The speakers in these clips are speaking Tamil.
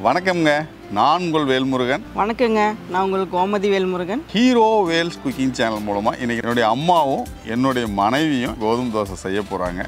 வணக்கம்ங்க நான் உங்கள் வேல்முருகன் வணக்கங்க நான் உங்களுக்கு Gomathi Velmurugan hero Vels cooking channel மூலமாக இன்னைக்கு என்னுடைய அம்மாவும் என்னுடைய மனைவியும் கோதுமை தோசை செய்ய போகிறாங்க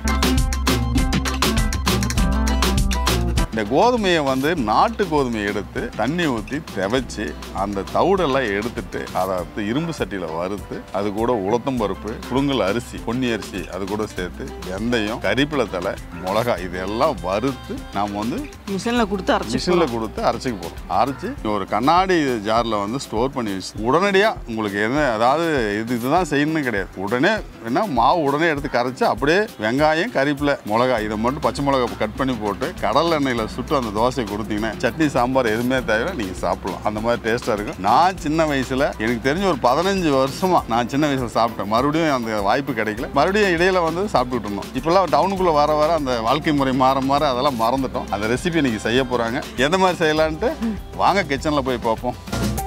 இந்த கோதுமையை வந்து நாட்டு கோதுமையை எடுத்து தண்ணி ஊற்றி தெவைச்சு அந்த தவிடெல்லாம் எடுத்துட்டு அதை வந்து இரும்பு சட்டியில் வறுத்து அது கூட உளுத்தம் பருப்பு புழுங்கல் அரிசி பொன்னி அரிசி அது கூட சேர்த்து வெந்தயம் கறிப்பிலை தலை மிளகா இதெல்லாம் வறுத்து நாம் வந்து மிஷினில் கொடுத்து அரைச்சி மிஷினில் கொடுத்து அரைச்சிக்க போகிறோம் அரைச்சி ஒரு கண்ணாடி ஜாரில் வந்து ஸ்டோர் பண்ணி வச்சு உடனடியாக உங்களுக்கு என்ன அதாவது இது இதுதான் செய்யணும்னு கிடையாது உடனே என்ன மாவு உடனே எடுத்து கரைச்சி அப்படியே வெங்காயம் கறிப்பில் மிளகா இதை மட்டும் பச்சை மிளகா கட் பண்ணி போட்டு கடல் எண்ணெயில் சுட்டு அந்த தோசையை கொடுத்தீங்கன்னா சட்னி சாம்பார் எதுவுமே தவிர நீங்கள் சாப்பிடலாம் அந்த மாதிரி டேஸ்ட்டாக இருக்கும் நான் சின்ன வயசில் எனக்கு தெரிஞ்ச ஒரு பதினஞ்சு வருஷமா நான் சின்ன வயசில் சாப்பிட்டேன் மறுபடியும் அந்த வாய்ப்பு கிடைக்கல மறுபடியும் இடையில வந்து சாப்பிட்டுட்டு இருந்தோம் இப்போல்லாம் டவுனுக்குள்ளே வர வர அந்த வாழ்க்கை முறை மாற மாற அதெல்லாம் மறந்துட்டோம் அந்த ரெசிபி இன்னைக்கு செய்ய போகிறாங்க எந்த மாதிரி செய்யலான்ட்டு வாங்க கிச்சனில் போய் பார்ப்போம்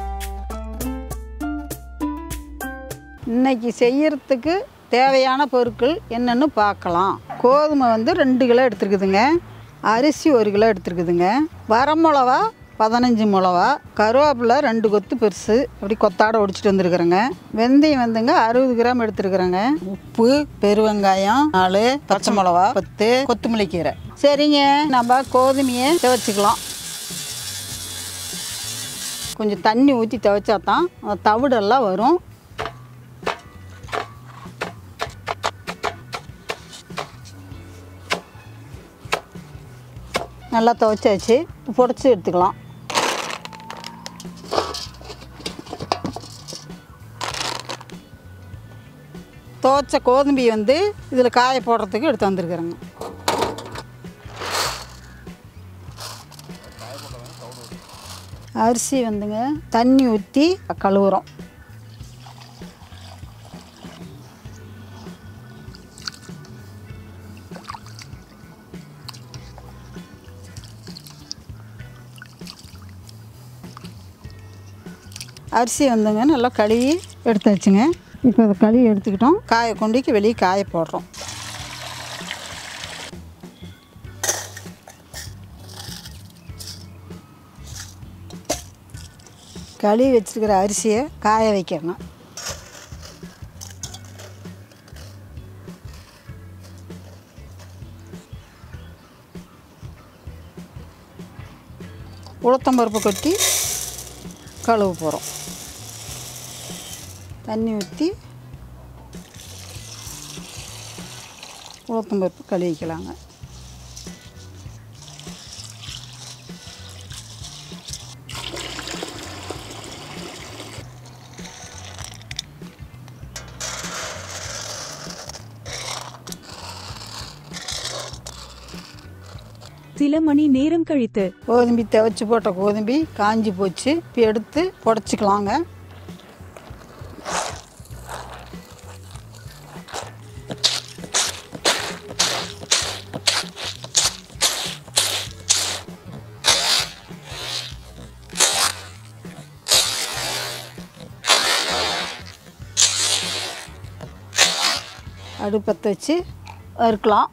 இன்னைக்கு செய்யறதுக்கு தேவையான பொருட்கள் என்னென்னு பார்க்கலாம் கோதுமை வந்து ரெண்டு கிலோ எடுத்துருக்குதுங்க அரிசி ஒரு கிலோ எடுத்துருக்குதுங்க வரமிளவா பதினஞ்சு மிளவா கருவேப்பிலை ரெண்டு கொத்து பெருசு அப்படி கொத்தாட ஒடிச்சிட்டு வந்துருக்குறேங்க வெந்தயம் வந்துங்க அறுபது கிராம் எடுத்துருக்குறேங்க உப்பு பெருவெங்காயம் நாலு பச்சை மிளவா பத்து கொத்தமல்லி கீரை சரிங்க நம்ம கோதுமையை துவைச்சிக்கலாம் கொஞ்சம் தண்ணி ஊற்றி துவைச்சா தான் அந்த தவிடெல்லாம் வரும் நல்லா துவைச்சாச்சு புடச்சி எடுத்துக்கலாம் துவைச்ச கோதும்பி வந்து இதில் காய போடுறதுக்கு எடுத்து வந்திருக்கிறேங்க அரிசி வந்துங்க தண்ணி ஊற்றி கழுவுறோம் அரிசி வந்துங்க நல்லா கழுவி எடுத்து வச்சுங்க இப்போ அதை கழுவி எடுத்துக்கிட்டோம் காய கொண்டிக்கு வெளியே காய போடுறோம் கழுவி வச்சிருக்கிற அரிசியை காய வைக்கணும் உளுத்தம்பருப்பு கொட்டி கழுவ போகிறோம் தண்ணி ஊற்றி உளுத்தம்பருப்பு கழுவிக்கலாங்க சில மணி நேரம் கழித்து கோதும்பி துவைச்சி போட்ட கோதும்பி காஞ்சி போச்சு இப்போ எடுத்து புடச்சிக்கலாங்க அடுப்பத்தை வச்சு வறுக்கலாம்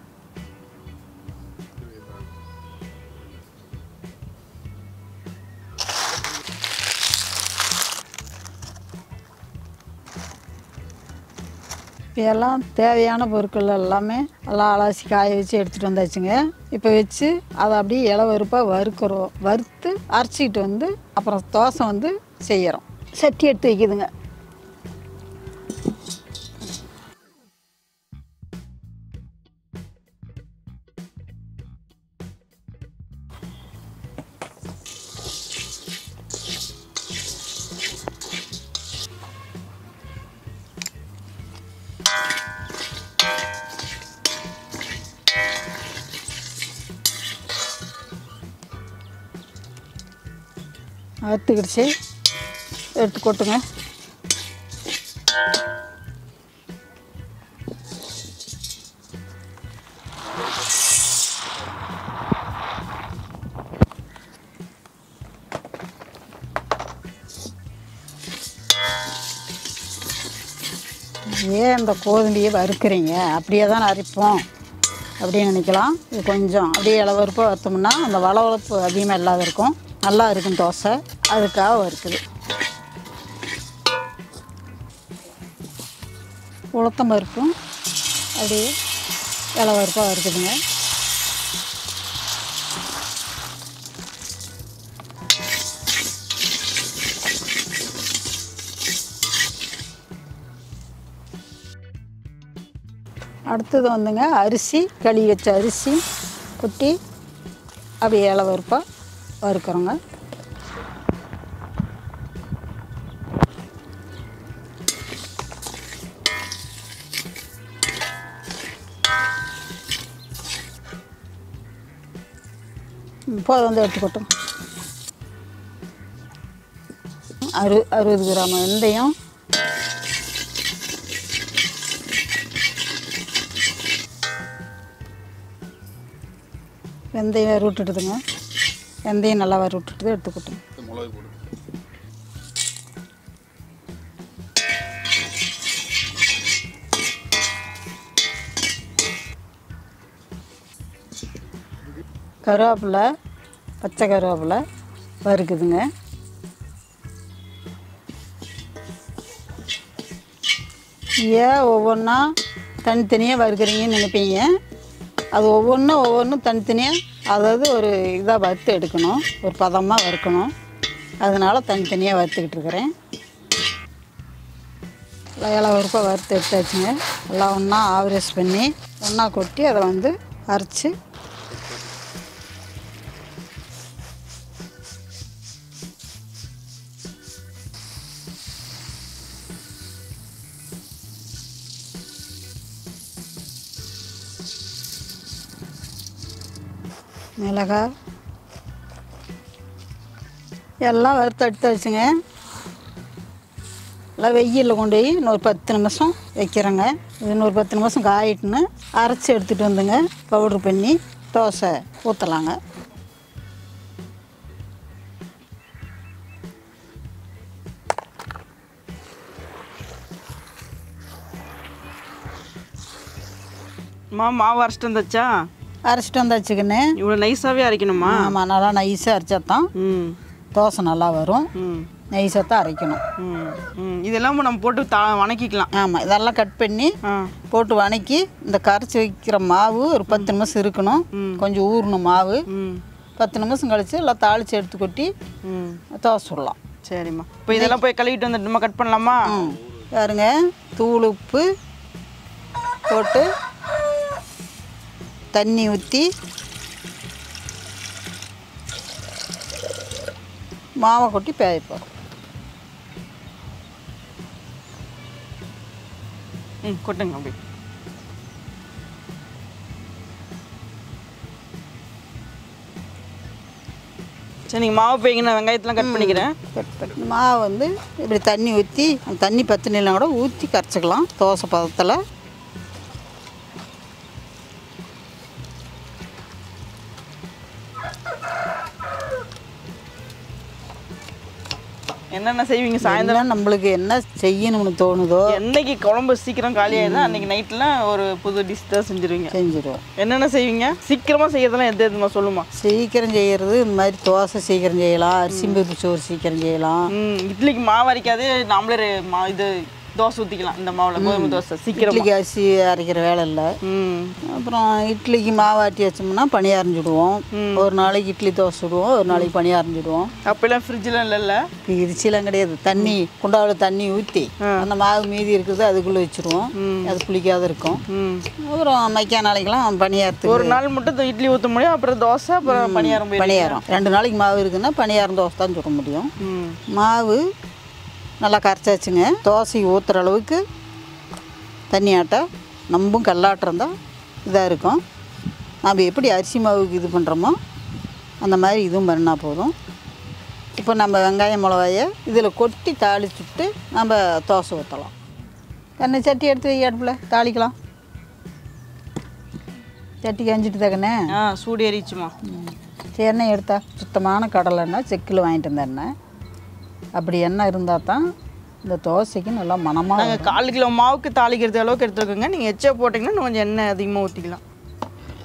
இப்போ எல்லாம் தேவையான பொருட்கள் எல்லாமே எல்லாம் அலசி காய வச்சு எடுத்துகிட்டு வந்தாச்சுங்க இப்போ வச்சு அதை அப்படியே இலை வறுப்பாக வறுக்கிறோம் வறுத்து அரைச்சிக்கிட்டு வந்து அப்புறம் தோசை வந்து செய்கிறோம் சட்டி எடுத்து வைக்குதுங்க அறுத்துக்கிடுச்சு எடுத்து கொட்டுங்க ஏன் இந்த கோதுமையை வறுக்கிறீங்க அப்படியே தான் அரைப்போம் அப்படின்னு நினைக்கலாம் இது கொஞ்சம் அப்படியே இளவறுப்பாக வறுத்தோம்னா அந்த வளவளப்பு அதிகமாக இல்லாத இருக்கும் நல்லா இருக்கும் தோசை அதுக்காக வறுக்குது உளுத்தம் பருப்பும் அப்படியே இளவறுப்பாக வறுக்குதுங்க அடுத்தது வந்துங்க அரிசி கழுவி வச்ச அரிசி கொட்டி அப்படியே இலை வறுப்பாக வறுக்கிறோங்க இப்போ அதை வந்து எடுத்துக்கட்டும் அறு அறுபது கிராம் வெந்தயம் வெந்தயம் வறு விட்டுட்டுதுங்க வெந்தயம் நல்லா வறு விட்டுட்டு எடுத்துக்கிட்டோம் மிளகு போடு கருவேப்பிலை பச்சை கருவேப்பிலை வறுக்குதுங்க ஏன் ஒவ்வொன்றா தனித்தனியாக வறுக்கிறீங்கன்னு நினைப்பீங்க அது ஒவ்வொன்றும் ஒவ்வொன்றும் தனித்தனியாக அதாவது ஒரு இதாக வறுத்து எடுக்கணும் ஒரு பதமாக வறுக்கணும் அதனால் தனித்தனியாக வறுத்துக்கிட்டு இருக்கிறேன் இலை வறுப்பாக வறுத்து எடுத்தாச்சுங்க எல்லாம் ஒன்றா ஆவரேஜ் பண்ணி ஒன்றா கொட்டி அதை வந்து அரைச்சி மிளகாய் எல்லாம் வறுத்து எடுத்தாச்சுங்க எல்லாம் வெயிலில் கொண்டு போய் இன்னொரு பத்து நிமிஷம் வைக்கிறேங்க இது இன்னொரு பத்து நிமிஷம் காயிட்டுன்னு அரைச்சி எடுத்துகிட்டு வந்துங்க பவுட்ரு பண்ணி தோசை ஊற்றலாங்க மா மாவு அரைச்சிட்டு வந்தாச்சா அரைச்சிட்டு வந்தாச்சுக்கண்ணே இவ்வளோ நைஸாகவே அரைக்கணுமா ஆமாம் நல்லா நைஸாக அரைச்சா தான் ம் தோசை நல்லா வரும் ம் நைஸாக தான் அரைக்கணும் ம் ம் இதெல்லாம் நம்ம போட்டு தா வணக்கிக்கலாம் ஆமாம் இதெல்லாம் கட் பண்ணி ஆ போட்டு வணக்கி இந்த கரைச்சி வைக்கிற மாவு ஒரு பத்து நிமிஷம் இருக்கணும் கொஞ்சம் ஊறணும் மாவு ம் பத்து நிமிஷம் கழிச்சு எல்லாம் தாளித்து எடுத்து கொட்டி ம் தோசை சுடலாம் சரிம்மா இப்போ இதெல்லாம் போய் கழுவிட்டு வந்துட்டுமா கட் பண்ணலாமா ம் பாருங்க தூள் உப்பு போட்டு தண்ணி ஊற்றி மாவை கொட்டி பேய்ப்போம் ம் கொட்டுங்க அப்படி சரி நீங்கள் மாவு போய்ங்க நான் வெங்காயத்தெலாம் கட் பண்ணிக்கிறேன் கட் பண்ணி மாவை வந்து இப்படி தண்ணி ஊற்றி அந்த தண்ணி பத்து நிலம் கூட ஊற்றி கரைச்சிக்கலாம் தோசை பதத்தில் என்னென்ன செய்வீங்க சாயந்தரம் இதெல்லாம் நம்மளுக்கு என்ன செய்யணும்னு தோணுதோ என்னைக்கு குழம்பு சீக்கிரம் காலி ஆயிடுதோ அன்னைக்கு நைட்டில் ஒரு புது டிஷ் தான் செஞ்சுருவீங்க செஞ்சிடுவோம் என்னென்ன செய்வீங்க சீக்கிரமாக செய்யறதெல்லாம் எது எதுமா சொல்லுமா சீக்கிரம் செய்கிறது இந்த மாதிரி தோசை சீக்கிரம் செய்யலாம் அரிசி பருப்பு சோறு சீக்கிரம் செய்யலாம் ம் இட்லிக்கு மாவு அரைக்காது நாமளே ரெ- மா இது தோசை ஊற்றிக்கலாம் இந்த மாவில் கோதுமை தோசை சீக்கிரம் இட்லிக்கு அரிசி அரைக்கிற வேலை இல்லை ம் அப்புறம் இட்லிக்கு மாவு ஆட்டி வச்சோம்னா பனி அரைஞ்சிடுவோம் ஒரு நாளைக்கு இட்லி தோசை சுடுவோம் ஒரு நாளைக்கு பனி அரைஞ்சிடுவோம் அப்போல்லாம் ஃப்ரிட்ஜில் இல்லைல்ல இரிச்சிலாம் கிடையாது தண்ணி குண்டாவில் தண்ணி ஊற்றி அந்த மாவு மீதி இருக்குது அதுக்குள்ளே வச்சுருவோம் அது புளிக்காத இருக்கும் ம் அப்புறம் மைக்கா நாளைக்கெல்லாம் பனியாரத்துக்கு ஒரு நாள் மட்டும் த- இட்லி ஊற்ற முடியும் அப்புறம் தோசை அப்புறம் பணியாரம் போய் பணியாரம் ரெண்டு நாளைக்கு மாவு இருக்குன்னா பணியாரம் தோசை தான் சுட முடியும் ம் மாவு நல்லா கரைச்சாச்சுங்க தோசை ஊற்றுற அளவுக்கு தண்ணி ஆட்ட நம்பும் கல்லாட்டம் தான் இதாக இருக்கும் நம்ம எப்படி அரிசி மாவுக்கு இது பண்ணுறோமோ அந்த மாதிரி இதுவும் பண்ணால் போதும் இப்போ நம்ம வெங்காயம் மிளகாய இதில் கொட்டி தாளிச்சுட்டு நம்ம தோசை ஊற்றலாம் கண்ணு சட்டி எடுத்து வை அடுப்பில் தாளிக்கலாம் சட்டி கஞ்சிட்டு தக்கண்ணே ஆ சூடு ஏறிச்சுமா எண்ணெய் எடுத்தா சுத்தமான கடலை எண்ணெய் செக்கில் வாங்கிட்டு வந்த எண்ணெய் அப்படி எண்ணெய் இருந்தால் தான் இந்த தோசைக்கு நல்லா மணமாக நாங்கள் கால் கிலோ மாவுக்கு தாளிக்கிறது அளவுக்கு எடுத்துருக்கோங்க நீங்கள் எச்சா போட்டிங்கன்னா இன்னும் கொஞ்சம் எண்ணெய் அதிகமாக ஊற்றிக்கலாம்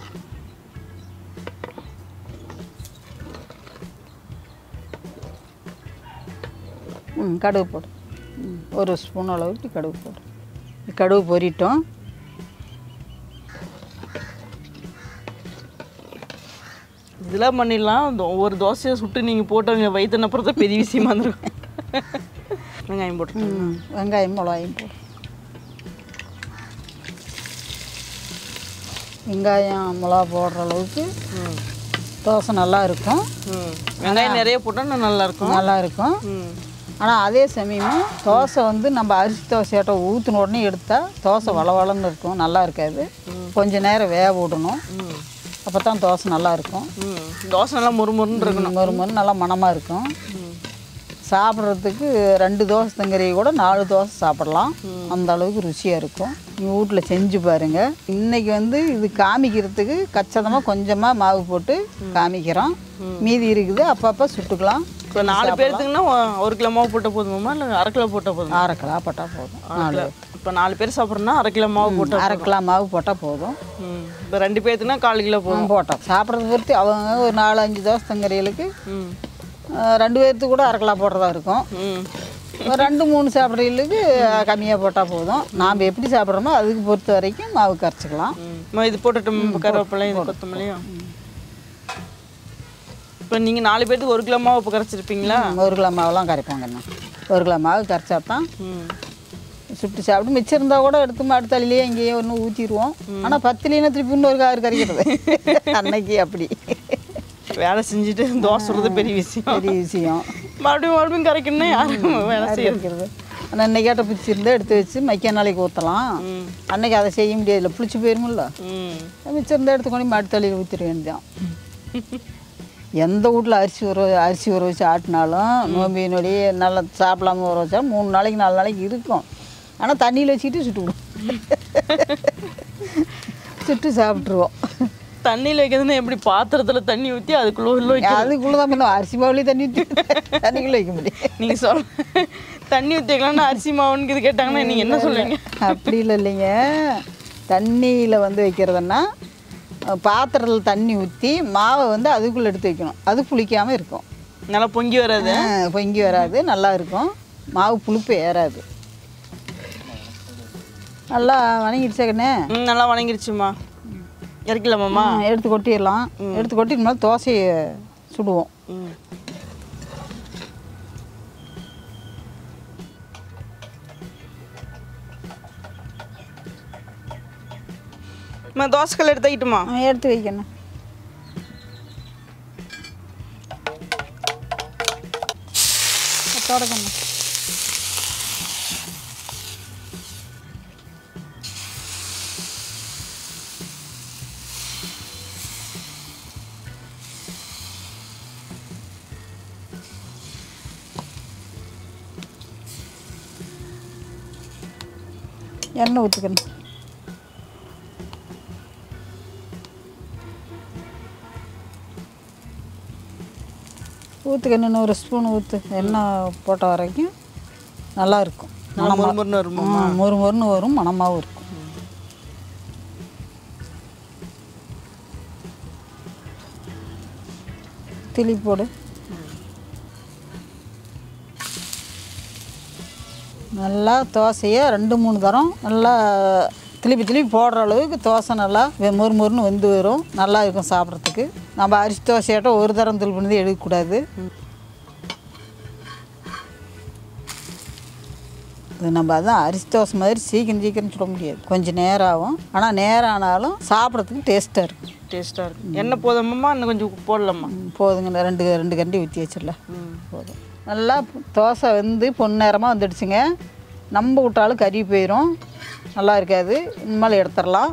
ம் கடுகு போடு ம் ஒரு ஸ்பூன் அளவுக்கு கடுகு போடு கடுகு பொரிட்டோம் இதெல்லாம் பண்ணிடலாம் இந்த ஒவ்வொரு தோசையை சுட்டு நீங்கள் போட்டவங்க வயிற்றுன அப்புறம் தான் பெரிய விஷயமா இருந்திருக்கும் வெங்காயம் போட்டு ம் வெங்காயம் மிளகாயும் போடு வெங்காயம் மிளகா போடுற அளவுக்கு ம் தோசை நல்லா இருக்கும் ம் வெங்காயம் நிறைய போட்டால் இன்னும் நல்லா இருக்கும் நல்லா இருக்கும் ம் ஆனால் அதே சமயம் தோசை வந்து நம்ம அரிசி தோசையாட்ட ஊற்றின உடனே எடுத்தால் தோசை வளவளன்னு இருக்கும் நல்லா இருக்காது கொஞ்ச நேரம் வேக விடணும் ம் அப்போ தான் தோசை நல்லா இருக்கும் ம் தோசை நல்லா முறுமுறுன்னு இருக்கணும் மறு மறு நல்லா மணமாக இருக்கும் சாப்பிட்றதுக்கு ரெண்டு தோசை தங்கறி கூட நாலு தோசை சாப்பிடலாம் அந்த அளவுக்கு ருசியாக இருக்கும் நீங்கள் வீட்டில் செஞ்சு பாருங்க இன்னைக்கு வந்து இது காமிக்கிறதுக்கு கச்சிதமாக கொஞ்சமாக மாவு போட்டு காமிக்கிறோம் மீதி இருக்குது அப்பப்போ சுட்டுக்கலாம் இப்போ நாலு பேர்த்துக்குன்னா ஒ- ஒரு கிலோ மாவு போட்டால் போதுமாம்மா இல்லை அரை கிலோ போட்டால் போதுமா அரை கிலோ போட்டால் போதும் நாலு இப்போ நாலு பேர் சாப்பிட்றோன்னா அரை கிலோ மாவு போட்டால் அரை கிலோ மாவு போட்டால் போதும் ம் இப்போ ரெண்டு பேர்த்துக்குன்னா கால் கிலோ போதும் போட்டோம் சாப்பிட்றது பொறுத்து அவங்க ஒரு நாலு அஞ்சு தோசை தங்கறிகளுக்கு ம் ரெண்டு பேர்த்துக்கு கூட அரை கிலோ போடுறதா இருக்கும் ம் ஒரு ரெண்டு மூணு சாப்பிட்றவங்களுக்கு கம்மியாக போட்டால் போதும் நாம் எப்படி சாப்பிட்றோமோ அதுக்கு பொறுத்த வரைக்கும் மாவு கரைச்சிக்கலாம் ம் அம்மா, இது போட்டுட்டும் கருவேப்பிலை இது கொத்தமல்லியும் இப்போ நீங்கள் நாலு பேர்த்துக்கு ஒரு கிலோ மாவு இப்போ கரைச்சிருப்பீங்களா ஒரு கிலோ மாவுலாம் கரைப்போங்க என்ன ஒரு கிலோ மாவு கரைச்சா தான் ம் சுட்டு சாப்பிட்டு மிச்சம் இருந்தால் கூட எடுத்து மாட்டு தலையிலேயே இங்கேயே ஒன்று ஊற்றிடுவோம் ஆனால் பத்துலேனா திருப்பி இன்னொரு காரு கரைக்கிறது அன்னைக்கு அப்படி வேலை செஞ்சுட்டு தோசை சுடுறது பெரிய விஷயம் பெரிய விஷயம் மறுபடியும் மறுபடியும் கரைக்கணும்னா யாரும் வேலை செய்ய கரைக்கிறது ஆனால் இன்னைக்காட்ட பிடிச்சி இருந்தால் எடுத்து வச்சு மைக்க நாளைக்கு ஊற்றலாம் ம் அன்னைக்கு அதை செய்ய முடியாதுல்ல புளிச்சு போயிருமில்ல ம் மிச்சம் இருந்தால் எடுத்து கொண்டு மாட்டு தலையில் ஊற்றிட வேண்டியதான் எந்த வீட்டில் அரிசி ஊற அரிசி ஊற வச்சு ஆட்டினாலும் நோம்பியினுடைய நல்லா சாப்பிடாம ஊற வச்சா மூணு நாளைக்கு நாலு நாளைக்கு இருக்கும் ஆனால் தண்ணியில் வச்சுக்கிட்டு சுட்டு விடும் சுட்டு சாப்பிட்ருவோம் தண்ணியில் வைக்கிறதுன்னா எப்படி பாத்திரத்தில் தண்ணி ஊற்றி அதுக்குள்ளே உள்ள வைக்க அதுக்குள்ளே தான் பண்ணுவோம் அரிசி மாவுலேயே தண்ணி ஊற்றி தண்ணிக்குள்ளே வைக்க முடியும் நீங்கள் சொல் தண்ணி ஊற்றி வைக்கலாம்னா அரிசி மாவுன்னு இது கேட்டாங்கன்னா நீங்கள் என்ன சொல்லுவீங்க அப்படி இல்லை இல்லைங்க தண்ணியில் வந்து வைக்கிறதுன்னா அஹ், பாத்திரத்தில் தண்ணி ஊற்றி மாவை வந்து அதுக்குள்ளே எடுத்து வைக்கணும் அது புளிக்காமல் இருக்கும் நல்லா பொங்கி வராது ஆ, பொங்கி வராது நல்லா இருக்கும் மாவு புளிப்பு ஏறாது நல்லா வணங்கிடுச்சா கண்ணே ம் நல்லா வணங்கிருச்சுமா இறக்கலாமாம்மா ஆ, எடுத்து கொட்டிடலாம் எடுத்து கொட்டி மேலே தோசையை சுடுவோம் ம் அம்மா தோசைக்கல் எடுத்துக்கிட்டுமா ஆ, எடுத்து வைக்கணும் தொடக்கணும் எண்ணெய் ஊற்றுக்கணும் ஊற்றுக்கணும் ஒரு ஸ்பூன் ஊற்று எண்ணெய் போட்ட வரைக்கும் நல்லா இருக்கும் நல்லா முறுமுறுன்னு வருமா ஆ, மொறு மொறுன்னு வரும் மணமாகவும் இருக்கும் திளி போடு நல்லா தோசையை ரெண்டு மூணு தரம் நல்லா திருப்பி திருப்பி போடுற அளவுக்கு தோசை நல்லா வெ- மொறு மொறுன்னு வெந்து வரும் நல்லா இருக்கும் சாப்பிட்றதுக்கு நம்ம அரிசி தோசையாட்ட ஒரு தரம் திருப்பி பண்ணி எடுக்கக்கூடாது இது நம்ம அதான் அரிசி தோசை மாதிரி சீக்கிரம் சீக்கிரம் சுட முடியாது கொஞ்சம் நேரம் ஆகும் ஆனால் நேரம் ஆனாலும் சாப்பிட்றதுக்கு டேஸ்ட்டாக இருக்கும் டேஸ்ட்டாக இருக்கும் எண்ணெய் போதாமம்மா இன்னும் கொஞ்சம் உப்பு போடலாமா ம், போதுங்க ரெண்டு ரெண்டு கண்டி ஊற்றி வச்சிடலாம் ம் போதும் நல்லா பு- தோசை வந்து பொன்னேரமாக வந்துடுச்சுங்க நம்ம விட்டாலும் கறி போயிடும் நல்லா இருக்காது இனிமேல் எடுத்துடலாம்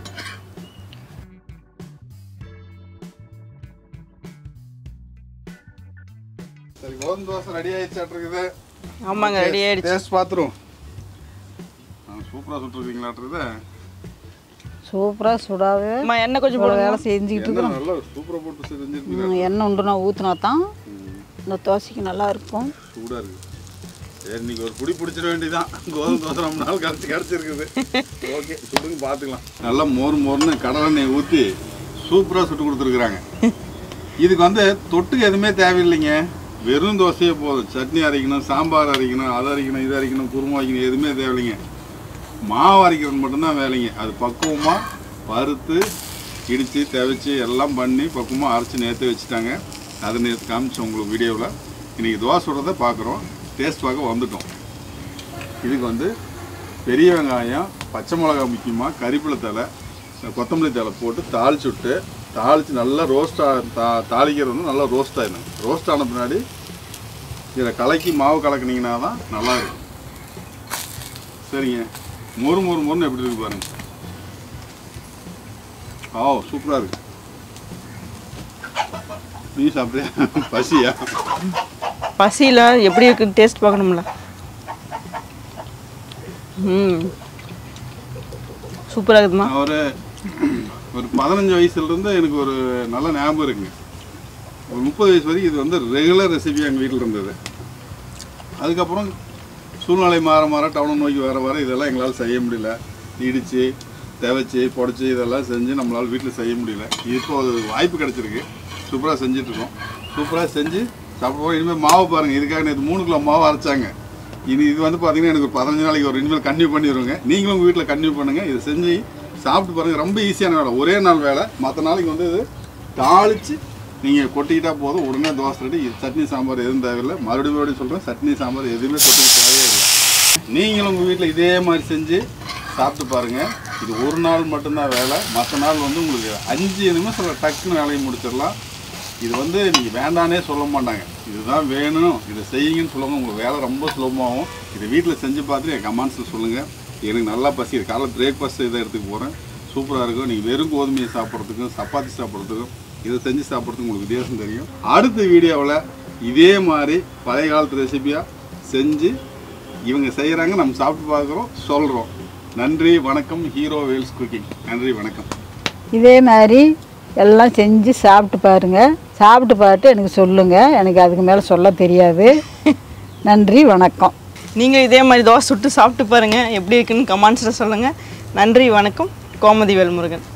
சரி கோதுமை தோசை ரெடி ஆயிடுச்சாட்டு இருக்குது ஆமாங்க ரெடி ஆயிடுச்சு டேஸ்ட் பார்த்துருவோம் சூப்பராக சுட்டுருக்கீங்களாட்டுருக்குது சூப்பராக சுடாவே அம்மா எண்ணெய் கொஞ்சம் இவ்வளோ போடுங்க வேலை செஞ்சுக்கிட்டு எண்ணெய் நல்லா சூப்பராக போட்டு செஞ்சுருக்கீங்க ம், எண்ணெய் உண்டுனா ஊற்றினா தான் இந்த தோசைக்கு நல்லா இருக்கும் சூடாக இருக்குது சரி இன்னைக்கு ஒரு புடி பிடிச்சிட வேண்டியதான் கோதுமை தோசை ரொம்ப நாள் கரைச்சி கிடச்சிருக்குது ஓகே சுடுங்க பார்த்துக்கலாம் நல்லா மோர் மோர்னு கடலெண்ணெய் ஊற்றி சூப்பராக சுட்டு கொடுத்துருக்குறாங்க இதுக்கு வந்து தொட்டுக்கு எதுவுமே தேவையில்லைங்க வெறும் தோசையே போதும் சட்னி அரைக்கணும் சாம்பார் அரைக்கணும் அதை அரைக்கணும் இதை அரைக்கணும் குருமா வைக்கணும் எதுவுமே தேவையில்லைங்க மாவு அரைக்கிறது மட்டும்தான் வேலைங்க அது பக்குவமாக வறுத்து இடித்து தேவைச்சு எல்லாம் பண்ணி பக்குவமாக அரைச்சி நேற்று வச்சுட்டாங்க அதை நேற்று காமிச்சோம் உங்களுக்கு வீடியோவில் இன்றைக்கி தோசை சுடுறதை பார்க்குறோம் டேஸ்ட் பார்க்க வந்துட்டோம் இதுக்கு வந்து பெரிய வெங்காயம் பச்சை மிளகாய் முக்கியமாக கறிப்பிலை தலை கொத்தமல்லி தலை போட்டு தாளிச்சு விட்டு தாளித்து நல்லா ரோஸ்டாக தா தாளிக்கிறது வந்து நல்லா ரோஸ்ட் ஆயிடும் ரோஸ்ட் ஆன பின்னாடி இதில் கலக்கி மாவு கலக்குனீங்கன்னா தான் நல்லா இருக்கும் சரிங்க மொறு மொறு மொறுன்னு எப்படி இருக்கு பாருங்க ஓ சூப்பராக இருக்கு நீ சாப்பிட்றியா பசியா பசியில் எப்படி இருக்குன்னு டேஸ்ட் பார்க்கணும்ல ம் சூப்பராக இருக்குதுமா நான் ஒரு ஒரு பதினஞ்சு வயசுலேருந்து எனக்கு ஒரு நல்ல ஞாபகம் இருக்குங்க ஒரு முப்பது வயசு வரைக்கும் இது வந்து ரெகுலர் ரெசிபி எங்கள் வீட்டில் இருந்தது அதுக்கப்புறம் சூழ்நிலை மாற மாற டவுனை நோக்கி வர வர இதெல்லாம் எங்களால் செய்ய முடியல இடித்து தேவைச்சி புடச்சி இதெல்லாம் செஞ்சு நம்மளால் வீட்டில் செய்ய முடியல இப்போ ஒரு வாய்ப்பு கிடச்சிருக்கு சூப்பராக செஞ்சிட்ருக்கோம் சூப்பராக செஞ்சு சாப்பிடுவோம் இனிமேல் மாவு பாருங்கள் இதுக்காக நேற்று மூணு கிலோ மாவு அரைச்சாங்க இனி இது வந்து பார்த்தீங்கன்னா எனக்கு ஒரு பதினஞ்சு நாளைக்கு ஒரு இனிமேல் கன்டினியூ பண்ணிடுவோங்க நீங்களும் உங்கள் வீட்டில் கன்டினியூ பண்ணுங்கள் இதை செஞ்சு சாப்பிட்டு பாருங்கள் ரொம்ப ஈஸியான வேலை ஒரே நாள் வேலை மற்ற நாளைக்கு வந்து இது தாளித்து நீங்கள் கொட்டிக்கிட்டா போதும் உடனே தோசை ரெடி இது சட்னி சாம்பார் எதுவும் தேவையில்லை மறுபடியும் மறுபடியும் சொல்கிறேன் சட்னி சாம்பார் எதுவுமே கொட்டிக்க தேவையே இல்லை நீங்களும் உங்கள் வீட்டில் இதே மாதிரி செஞ்சு சாப்பிட்டு பாருங்கள் இது ஒரு நாள் மட்டும்தான் வேலை மற்ற நாள் வந்து உங்களுக்கு அஞ்சு நிமிஷத்தில் டக்குன்னு வேலையை முடிச்சிடலாம் இது வந்து நீங்கள் வேண்டானே சொல்ல மாட்டாங்க இதுதான் வேணும் இதை செய்யுங்கன்னு சொல்லுவாங்க உங்களுக்கு வேலை ரொம்ப சுலபமாகும் இதை வீட்டில் செஞ்சு பார்த்துட்டு என் கமெண்ட்ஸில் சொல்லுங்கள் எனக்கு நல்லா பசி இருக்கு காலைல பிரேக்ஃபாஸ்ட் இதை எடுத்துக்க போகிறேன் சூப்பராக இருக்கும் நீங்கள் வெறும் கோதுமையை சாப்பிட்றதுக்கும் சப்பாத்தி சாப்பிட்றதுக்கும் இதை செஞ்சு சாப்பிட்றதுக்கு உங்களுக்கு வித்தியாசம் தெரியும் அடுத்த வீடியோவில் இதே மாதிரி பழைய காலத்து ரெசிபியாக செஞ்சு இவங்க செய்கிறாங்க நம்ம சாப்பிட்டு பார்க்குறோம் சொல்கிறோம் நன்றி வணக்கம் ஹீரோ வேல்ஸ் குக்கிங் நன்றி வணக்கம் இதே மாதிரி எல்லாம் செஞ்சு சாப்பிட்டு பாருங்க சாப்பிட்டு பார்த்து எனக்கு சொல்லுங்கள் எனக்கு அதுக்கு மேலே சொல்ல தெரியாது நன்றி வணக்கம் நீங்கள் இதே மாதிரி தோசை சுட்டு சாப்பிட்டு பாருங்கள் எப்படி இருக்குன்னு கமெண்ட்ஸில் சொல்லுங்கள் நன்றி வணக்கம் கோமதி வேல்முருகன்